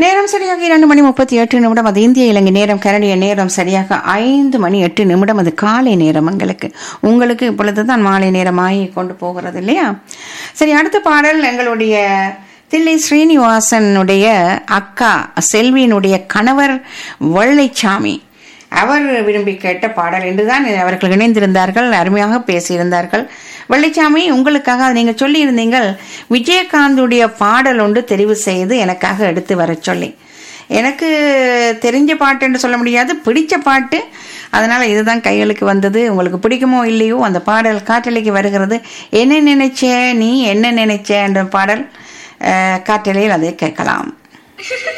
நேரம் சரியாக இரண்டு மணி முப்பத்தி எட்டு நிமிடம் அது இந்திய இலங்கை நேரம் கனடிய நேரம் சரியாக ஐந்து மணி எட்டு நிமிடம் அது காலை நேரம் எங்களுக்கு உங்களுக்கு இப்பொழுதுதான் மாலை நேரமாகி கொண்டு போகிறது இல்லையா சரி அடுத்த பாடல் எங்களுடைய தில்லை ஸ்ரீனிவாசனுடைய அக்கா செல்வியினுடைய கணவர் வெள்ளைச்சாமி அவர் விரும்பி கேட்ட பாடல் என்றுதான் அவர்கள் இணைந்திருந்தார்கள் அருமையாக பேசியிருந்தார்கள் வெள்ளைச்சாமி உங்களுக்காக நீங்கள் சொல்லியிருந்தீங்கள் விஜயகாந்துடைய பாடல் ஒன்று தெரிவு செய்து எனக்காக எடுத்து வர சொல்லி எனக்கு தெரிஞ்ச பாட்டு என்று சொல்ல முடியாது பிடிச்ச பாட்டு அதனால் இதுதான் கைகளுக்கு வந்தது உங்களுக்கு பிடிக்குமோ இல்லையோ அந்த பாடல் காற்றலைக்கு வருகிறது என்ன நினைச்ச நீ என்ன நினைச்ச என்ற பாடல் அஹ், காற்றலையில் அதை கேட்கலாம்